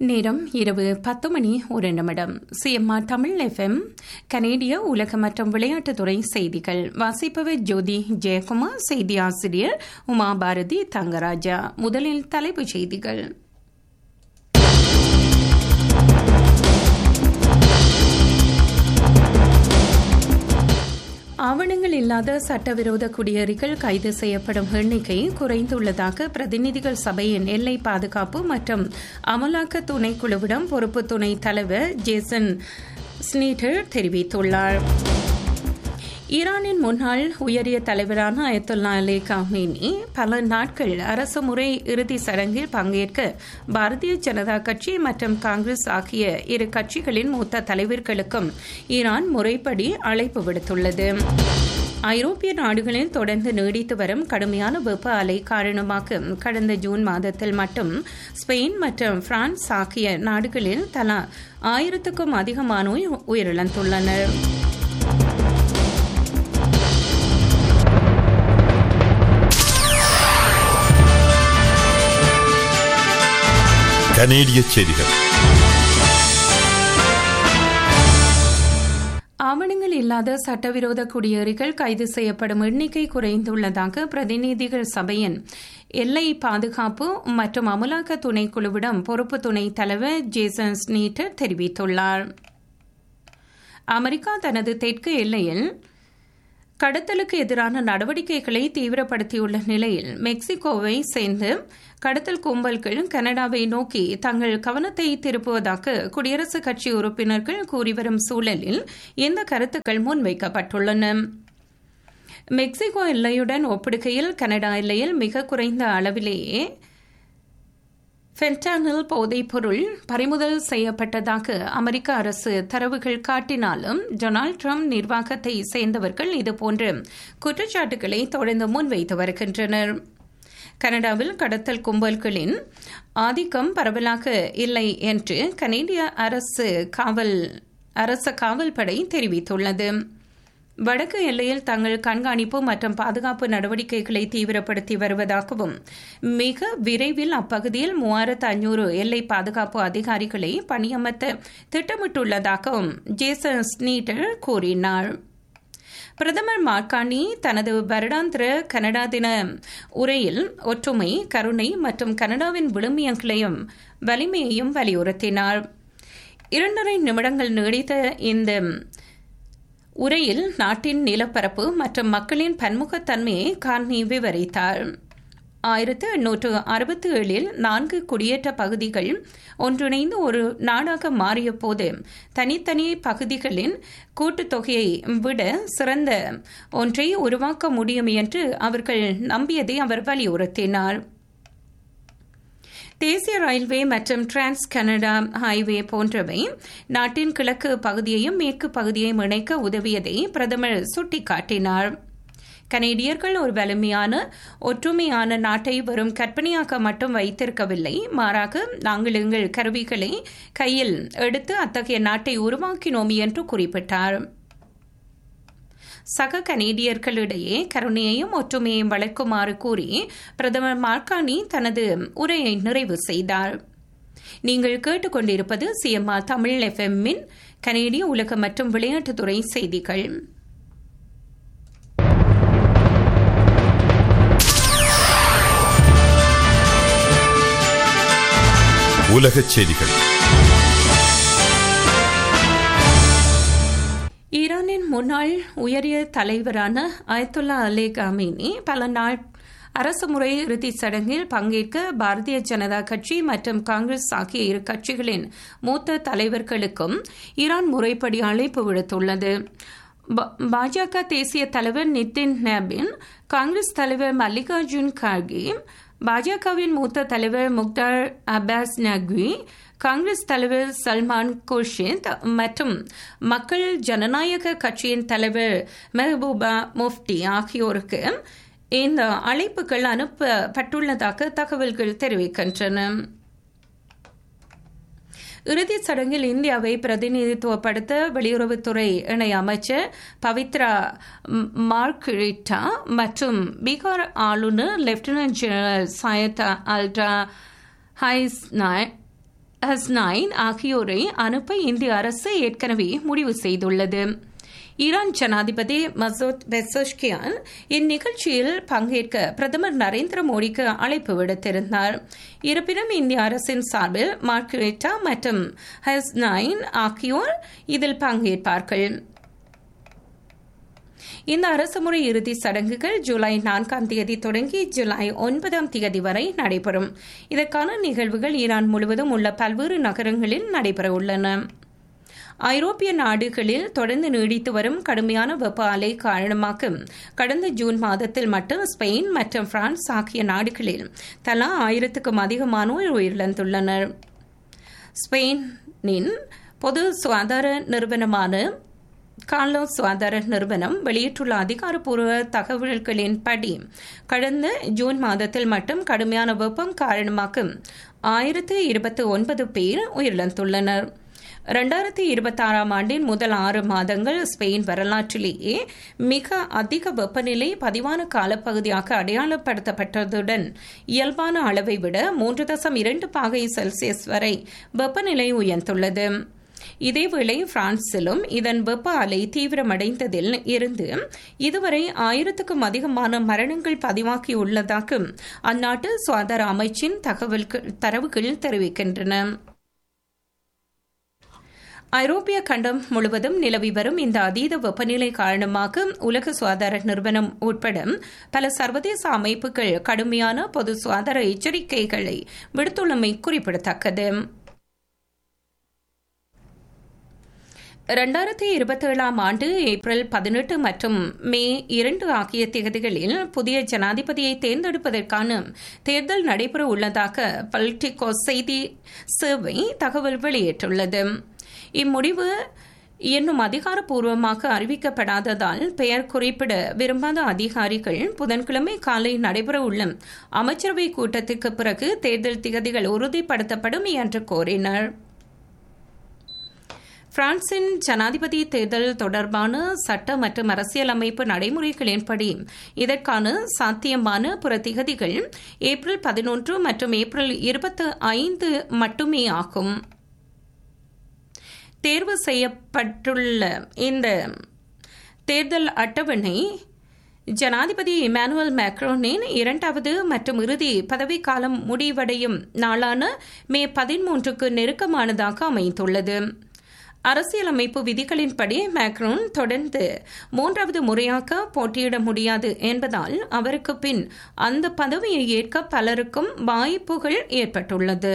நேரம் இரவு பத்து மணி ஒரு நிமிடம் சிஎம்ஆர் தமிழ் எஃப்எம் கனேடிய உலக மற்றும் விளையாட்டுத்துறை செய்திகள் வாசிப்பவர் ஜோதி ஜெயக்குமார் செய்தி ஆசிரியர் உமா பாரதி தங்கராஜா முதலில் தலைப்புச் செய்திகள் ஆவணங்கள் இல்லாத சட்டவிரோத குடியேறிகள் கைது செய்யப்படும் எண்ணிக்கை குறைந்துள்ளதாக பிரதிநிதிகள் சபையின் எல்லை பாதுகாப்பு மற்றும் அமலாக்க துணைக்குழுவிடம் பொறுப்பு துணை தலைவர் ஜேசன் ஸ்னீட்டர் தெரிவித்துள்ளார் ஈரானின் முன்னாள் உயரிய தலைவரான அயத்துல்லா அலி காமேனி பல நாட்கள் அரசு முறை இறுதி சடங்கில் பங்கேற்க பாரதிய ஜனதா கட்சி மற்றும் காங்கிரஸ் ஆகிய இரு கட்சிகளின் மூத்த தலைவர்களுக்கும் ஈரான் முறைப்படி அழைப்பு விடுத்துள்ளது ஐரோப்பிய நாடுகளில் தொடர்ந்து நீடித்து வரும் கடுமையான வெப்ப அலை காரணமாக கடந்த ஜூன் மாதத்தில் மட்டும் ஸ்பெயின் மற்றும் பிரான்ஸ் ஆகிய நாடுகளில் தலா ஆயிரத்துக்கும் அதிகமானோர் உயிரிழந்துள்ளனர் கனேடிய செய்திகள் ஆவணங்கள் இல்லாத சட்டவிரோத குடியேறிகள் கைது செய்யப்படும் எண்ணிக்கை குறைந்துள்ளதாக பிரதிநிதிகள் சபையின் எல்லை பாதுகாப்பு மற்றும் அமலாக்க துணைக்குழுவிடம் பொறுப்பு துணைத் தலைவர் ஜேசன் ஸ்னீட்டர் தெரிவித்துள்ளார் அமெரிக்கா தனது தெற்கு எல்லையில் கடத்தலுக்கு எதிரான நடவடிக்கைகளை தீவிரப்படுத்தியுள்ள நிலையில் மெக்சிகோவை சேர்ந்து கடத்தல் கும்பல்கள் கனடாவை நோக்கி தங்கள் கவனத்தை திருப்புவதாக குடியரசுக் கட்சி உறுப்பினர்கள் கூறிவரும் சூழலில் இந்த கருத்துக்கள் முன்வைக்கப்பட்டுள்ளன மெக்சிகோ எல்லையுடன் ஒப்பிடுகையில் கனடா எல்லையில் மிக குறைந்த அளவிலேயே ஃபென்டானில் போதைப் பொருள் பறிமுதல் செய்யப்பட்டதாக அமெரிக்க அரசு தரவுகள் காட்டினாலும் டொனால்டு ட்ரம்ப் நிர்வாகத்தை சேர்ந்தவர்கள் இதுபோன்ற குற்றச்சாட்டுகளை தொடர்ந்து முன்வைத்து வருகின்றனர் கனடாவில் கடத்தல் கும்பல்களின் ஆதிக்கம் பரவலாக இல்லை என்று கனேடிய அரசு காவல் அரச காவல்படை தெரிவித்துள்ளது வடக்கு எல்லையில் தங்கள் கண்காணிப்பு மற்றும் பாதுகாப்பு நடவடிக்கைகளை தீவிரப்படுத்தி வருவதாகவும் மிக விரைவில் அப்பகுதியில் மூவாயிரத்து ஐநூறு எல்லை பாதுகாப்பு அதிகாரிகளை பணியமர்த்த திட்டமிட்டுள்ளதாகவும் ஜேசன் ஸ்னீட்டர் கூறினார் பிரதமர் மார்கானி தனது வருடாந்திர கனடா தின உரையில் ஒற்றுமை கருணை மற்றும் கனடாவின் விழுமியங்களையும் வலிமையையும் வலியுறுத்தினார் இரண்டரை நிமிடங்கள் நீடித்த இந்த உரையில் நாட்டின் நிலப்பரப்பு மற்றும் மக்களின் பன்முகத்தன்மையை கார்னி விவரித்தார் ஆயிரத்து எண்ணூற்று அறுபத்தி ஏழில் நான்கு குடியேற்ற பகுதிகள் ஒன்றிணைந்து ஒரு நாடாக மாறிய போது தனித்தனி பகுதிகளின் கூட்டுத்தொகையை விட சிறந்த ஒன்றை உருவாக்க முடியும் என்று அவர்கள் நம்பியதை அவர் வலியுறுத்தினார் தேசிய ரயில்வே மற்றும் டிரான்ஸ் கனடா ஹைவே போன்றவை நாட்டின் கிழக்கு பகுதியையும் மேற்கு பகுதியையும் இணைக்க உதவியதை பிரதமர் சுட்டிக்காட்டினார் கனேடியர்கள் ஒரு வலிமையான ஒற்றுமையான நாட்டை வெறும் கற்பனையாக மட்டும் வைத்திருக்கவில்லை மாறாக நாங்கள் எங்கள் கருவிகளை கையில் எடுத்து அத்தகைய நாட்டை உருவாக்கினோம் என்று குறிப்பிட்டார் சக கனேடியர்களிடையே கருணையையும் ஒற்றுமையையும் வளர்க்குமாறு கூறி பிரதமர் மார்கானி தனது உரையை நிறைவு செய்தார் நீங்கள் கேட்டுக்கொண்டிருப்பது சிஎம்ஆர் தமிழ் எஃப்எம்மின் கனேடிய உலக மற்றும் விளையாட்டுத்துறை செய்திகள் உலகச் செய்திகள் ஈரானின் முன்னாள் உயரிய தலைவரான அயத்துல்லா அலி காமினி பல நாள் அரசு முறை இறுதிச் சடங்கில் பங்கேற்க பாரதிய ஜனதா கட்சி மற்றும் காங்கிரஸ் ஆகிய இரு கட்சிகளின் மூத்த தலைவர்களுக்கும் ஈரான் முறைப்படி அழைப்பு விடுத்துள்ளது பாஜக தேசிய தலைவர் நிதின் நபின் காங்கிரஸ் தலைவர் மல்லிகார்ஜுன் கார்கே பாஜகவின் மூத்த தலைவர் முக்தார் அப்பாஸ் நக்வி காங்கிரஸ் தலைவர் சல்மான் குர்ஷித் மற்றும் மக்கள் ஜனநாயக கட்சியின் தலைவர் மெஹபூபா முஃப்டி ஆகியோருக்கு இந்த அழைப்புகள் அனுப்பப்பட்டுள்ளதாக தகவல்கள் தெரிவிக்கின்றன இறுதிச் சடங்கில் இந்தியாவை பிரதிநிதித்துவப்படுத்த வெளியுறவுத்துறை இணை அமைச்சர் பவித்ரா மார்க்ரிட்டா மற்றும் பீகார் ஆளுநர் லெப்டினன்ட் ஜெனரல் சயத் அல்ட்ரா ஹைஸ் ஹஸ்னைன் ஆகியோரை அனுப்ப இந்திய அரசு ஏற்கனவே முடிவு செய்துள்ளது ஈரான் ஜனாதிபதி மசூத் பெசோஷ்கியான் இந்நிகழ்ச்சியில் பங்கேற்க பிரதமர் நரேந்திர மோடிக்கு அழைப்பு விடுத்திருந்தார் இருப்பினும் இந்திய அரசின் சார்பில் மார்க்ரேட்டா மற்றும் ஹஸ்னைன் ஆகியோர் இதில் பங்கேற்பார்கள் இந்த அரசுமுறை இறுதி சடங்குகள் ஜூலை நான்காம் தேதி தொடங்கி ஜூலை ஒன்பதாம் தேதி வரை நடைபெறும் இதற்கான நிகழ்வுகள் ஈரான் முழுவதும் உள்ள பல்வேறு நகரங்களில் நடைபெற உள்ளன ஐரோப்பிய நாடுகளில் தொடர்ந்து நீடித்து வரும் கடுமையான வெப்ப அலை காரணமாக கடந்த ஜூன் மாதத்தில் மட்டும் ஸ்பெயின் மற்றும் பிரான்ஸ் ஆகிய நாடுகளில் தலா ஆயிரத்துக்கும் அதிகமானோர் உயிரிழந்துள்ளனர் ஸ்பெயினின் பொது சுகாதார நிறுவனமான கார்லோ சுகாதார நிறுவனம் வெளியிட்டுள்ள அதிகாரப்பூர்வ தகவல்களின்படி கடந்த ஜூன் மாதத்தில் மட்டும் கடுமையான வெப்பம் காரணமாக ஆயிரத்து இருபத்தி ஒன்பது பேர் உயிரிழந்துள்ளனர் இரண்டாயிரத்தி இருபத்தி ஆறாம் ஆண்டின் முதல் ஆறு மாதங்கள் ஸ்பெயின் வரலாற்றிலேயே மிக அதிக வெப்பநிலை பதிவான காலப்பகுதியாக அடையாளப்படுத்தப்பட்டதுடன் இயல்பான அளவை விட மூன்று தசம் இரண்டு பாகை செல்சியஸ் வரை வெப்பநிலை உயர்ந்துள்ளது இதேவேளை பிரான்சிலும் இதன் வெப்ப அலை தீவிரமடைந்ததில் இருந்து இதுவரை ஆயிரத்துக்கும் அதிகமான மரணங்கள் பதிவாகியுள்ளதாக அந்நாட்டு சுகாதார அமைச்சின் தகவல்கள் தரவுகள் தெரிவிக்கின்றன ஐரோப்பிய கண்டம் முழுவதும் நிலவி வரும் இந்த அதீத வெப்பநிலை காரணமாக உலக சுகாதார நிறுவனம் உட்பட பல சர்வதேச அமைப்புகள் கடுமையான பொது சுகாதார எச்சரிக்கைகளை விடுத்துள்ளமை குறிப்பிடத்தக்கது இரண்டாயிரத்தி இருபத்தேழாம் ஆண்டு ஏப்ரல் பதினெட்டு மற்றும் மே இரண்டு ஆகிய தேதிகளில் புதிய ஜனாதிபதியை தேர்ந்தெடுப்பதற்கான தேர்தல் நடைபெற உள்ளதாக பல்டிகோ செய்தி சேவை தகவல் வெளியிட்டுள்ளது இம்முடிவு இன்னும் அதிகாரப்பூர்வமாக அறிவிக்கப்படாததால் பெயர் குறிப்பிட விரும்பாத அதிகாரிகள் புதன்கிழமை காலை நடைபெறவுள்ள அமைச்சரவை கூட்டத்திற்கு பிறகு தேர்தல் திகதிகள் உறுதிப்படுத்தப்படும் என்று கோரினர் பிரான்சின் ஜனாதிபதி தேர்தல் தொடர்பான சட்ட மற்றும் அரசியலமைப்பு நடைமுறைகளின்படி இதற்கான சாத்தியமான புற திகதிகள் ஏப்ரல் பதினொன்று மற்றும் ஏப்ரல் இருபத்தி ஐந்து மட்டுமே ஆகும் தேர்வு செய்யப்பட்டுள்ள இந்த தேர்தல் அட்டவணை ஜனாதிபதி இமானுவல் மேக்ரோனின் இரண்டாவது மற்றும் இறுதி பதவிக்காலம் முடிவடையும் நாளான மே பதிமூன்றுக்கு நெருக்கமானதாக அமைந்துள்ளது அரசியலமைப்பு விதிகளின்படி மேக்ரோன் தொடர்ந்து மூன்றாவது முறையாக போட்டியிட முடியாது என்பதால் அவருக்கு பின் அந்த பதவியை ஏற்க பலருக்கும் வாய்ப்புகள் ஏற்பட்டுள்ளது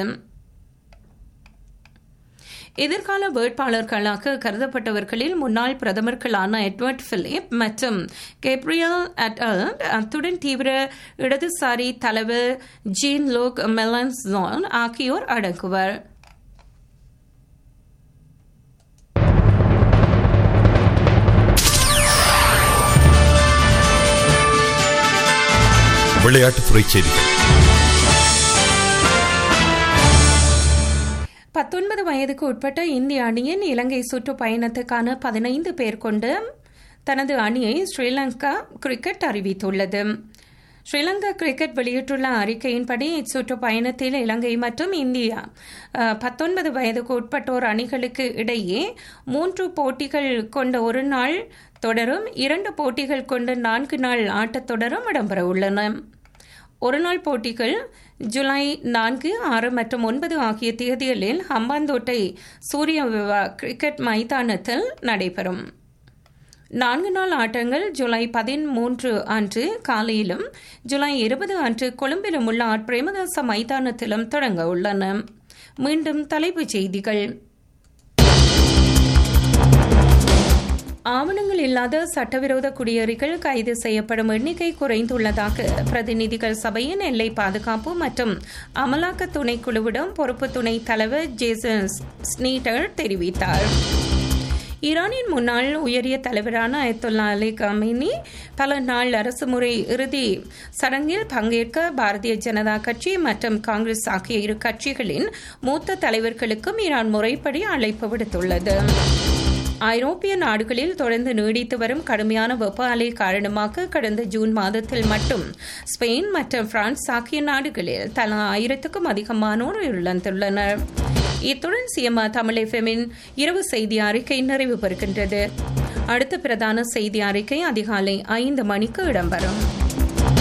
எதிர்கால வேட்பாளர்களாக கருதப்பட்டவர்களில் முன்னாள் பிரதமர்களான எட்வர்ட் பிலிப் மற்றும் கேப்ரியல் அட்டல் அத்துடன் தீவிர இடதுசாரி தலைவர் ஜீன் லோக் மெலன்ஸான் ஆகியோர் அடங்குவர் விளையாட்டுத்துறை செய்திகள் பத்தொன்பது வயதுக்கு உட்பட்ட இந்திய அணியின் இலங்கை சுற்றுப்பயணத்துக்கான பதினைந்து பேர் கொண்ட தனது அணியை ஸ்ரீலங்கா கிரிக்கெட் அறிவித்துள்ளது ஸ்ரீலங்கா கிரிக்கெட் வெளியிட்டுள்ள அறிக்கையின்படி இச்சுற்றுப்பயணத்தில் இலங்கை மற்றும் இந்தியா பத்தொன்பது வயதுக்கு உட்பட்டோர் அணிகளுக்கு இடையே மூன்று போட்டிகள் கொண்ட ஒரு நாள் தொடரும் இரண்டு போட்டிகள் கொண்ட நான்கு நாள் ஆட்டத்தொடரும் இடம்பெற உள்ளன ஒருநாள் போட்டிகள் ஜூலை நான்கு ஆறு மற்றும் ஒன்பது ஆகிய தேதிகளில் ஹம்பாந்தோட்டை சூரிய விவா கிரிக்கெட் மைதானத்தில் நடைபெறும் நான்கு நாள் ஆட்டங்கள் ஜூலை பதிமூன்று அன்று காலையிலும் ஜூலை இருபது அன்று கொழும்பிலும் உள்ள பிரேமதாச மைதானத்திலும் தொடங்க உள்ளன மீண்டும் தலைப்புச் செய்திகள் ஆவணங்கள் இல்லாத சட்டவிரோத குடியேறிகள் கைது செய்யப்படும் எண்ணிக்கை குறைந்துள்ளதாக பிரதிநிதிகள் சபையின் எல்லை பாதுகாப்பு மற்றும் அமலாக்க துணைக்குழுவிடம் பொறுப்பு துணைத் தலைவர் ஜேசன் ஸ்னீட்டர் தெரிவித்தார் ஈரானின் முன்னாள் உயரிய தலைவரான அயத்துல்லா அலி கமினி பல நாள் அரசுமுறை இறுதி சடங்கில் பங்கேற்க பாரதிய ஜனதா கட்சி மற்றும் காங்கிரஸ் ஆகிய இரு கட்சிகளின் மூத்த தலைவர்களுக்கும் ஈரான் முறைப்படி அழைப்பு விடுத்துள்ளது ஐரோப்பிய நாடுகளில் தொடர்ந்து நீடித்து வரும் கடுமையான வெப்ப அலை காரணமாக கடந்த ஜூன் மாதத்தில் மட்டும் ஸ்பெயின் மற்றும் பிரான்ஸ் ஆகிய நாடுகளில் தலா ஆயிரத்துக்கும் அதிகமானோர் இழந்துள்ளனர் இத்துடன் சிஎம்ஆ தமிழ் எஃப்எம்மின் இரவு செய்தி அறிக்கை நிறைவு பெறுகின்றது அடுத்த பிரதான செய்தி அறிக்கை அதிகாலை ஐந்து மணிக்கு இடம்பெறும்